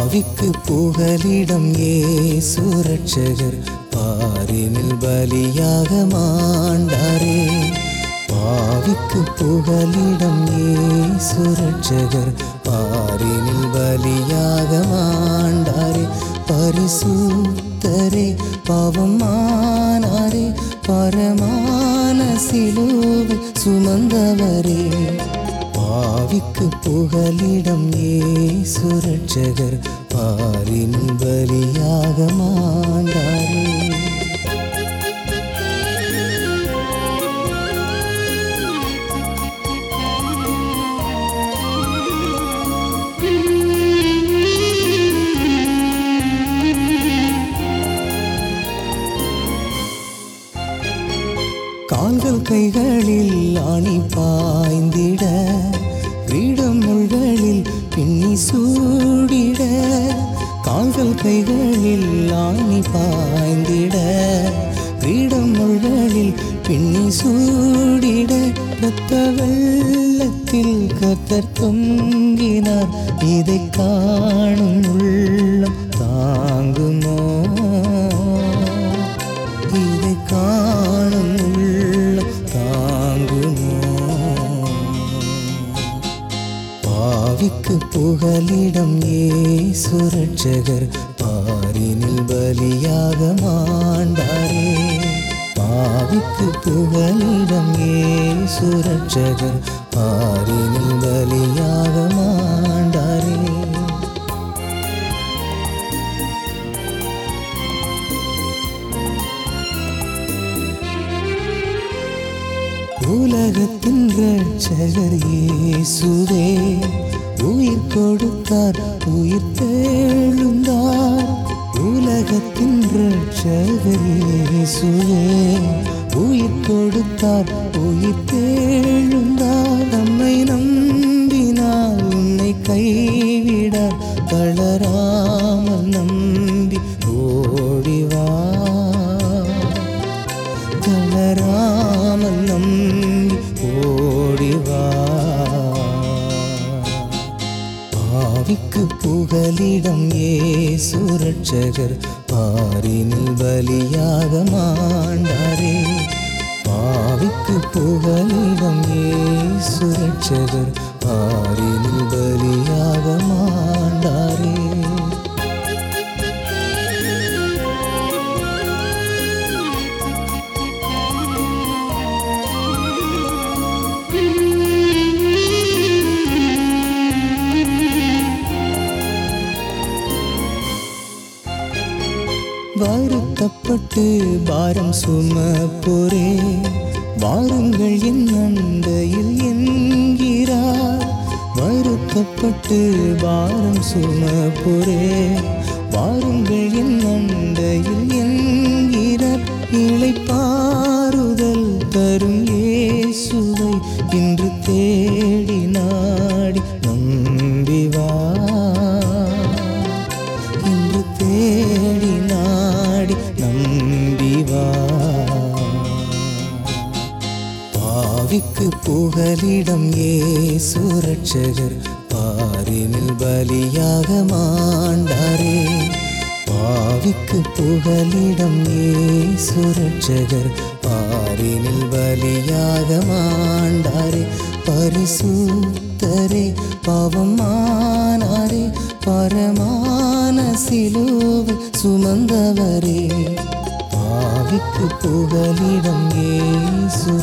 பாவிக்கு புகலிடம் ஏசு ரட்சகர் பாரினில் பலியாக மாண்டாரே பாவிக்கு புகலிடம் ஏசு ரட்சகர் பாரினில் பலியாக மாண்டாரே பரிசுத்தரே பாவம் மானாரே பரமான சிலுவை சுமந்தவரே பாவிக்கு புகலிடம் ஏசு ரட்சகர் பாரின் பலியாக மாண்டாரே கால்கள் கைகளில் ஆணி பாய்ந்திட கிரீடம் முள்களில் பின்னி சூடிட கால்கள் கைகளில் ஆணி பாய்ந்திட கிரீடம் முள்களில் பின்னி சூடிட இரத்த வெள்ளத்தில் கத்தர் தொங்கினார் இதை காணும் உள்ளம் தாங்குமோ இதை காணும் உள்ளம் தாங்குமோ பாவிக்கு புகலிடம் ஏசு ரட்சகர் பாரினில் பலியாக மாண்டாரே பாவிக்கு புகலிடம் ஏசு ரட்சகர் பாரினில் பலியாக மாண்டாரே உலகத்தின் ரட்சகர் இயேசுவே உயிர் கொடுத்தார் உயிர் தெழுந்தார் உலகத்தின் ரட்சகர் இயேசுவே உயிர் கொடுத்தார் உயிர் தெழுந்தார் நம்மை நம்பினால் உன்னை கைவிடார் தளராமல் நம்பி ஓடிவா தளராமல் நம்பி ஓடிவா பாவிக்கு புகலிடம் ஏசு ரட்சகர் பாரினில் பலியாக மாண்டாரே பாவிக்கு புகலிடம் ஏசு ரட்சகர் பாரினில் பலியாக மாண்டாரே வருத்தப்பட்டு பாரம் சுமப்போரே வாருங்கள் என் அண்டையில் என்கிறார் வருத்தப்பட்டு பாரம் சுமப்போரே வாருங்கள் என் அண்டையில் என்கிறார் இளைப்பாறுதல் தரும் இயேசுவை இன்று தேடி நாடி நம்பி வா இன்று தேடி நாடி நம்பி வா பாவிக்கு புகலிடம் ஏசு ரட்சகர் பாரினில் பலியாக மாண்டாரே பாவிக்கு புகலிடம் ஏசு ரட்சகர் பாரினில் பலியாக மாண்டாரே பரிசுத்தரே பாவம் மானாரே பரமான சிலுவை சுமந்தவரே பாவிக்கு புகலிடம் ஏசு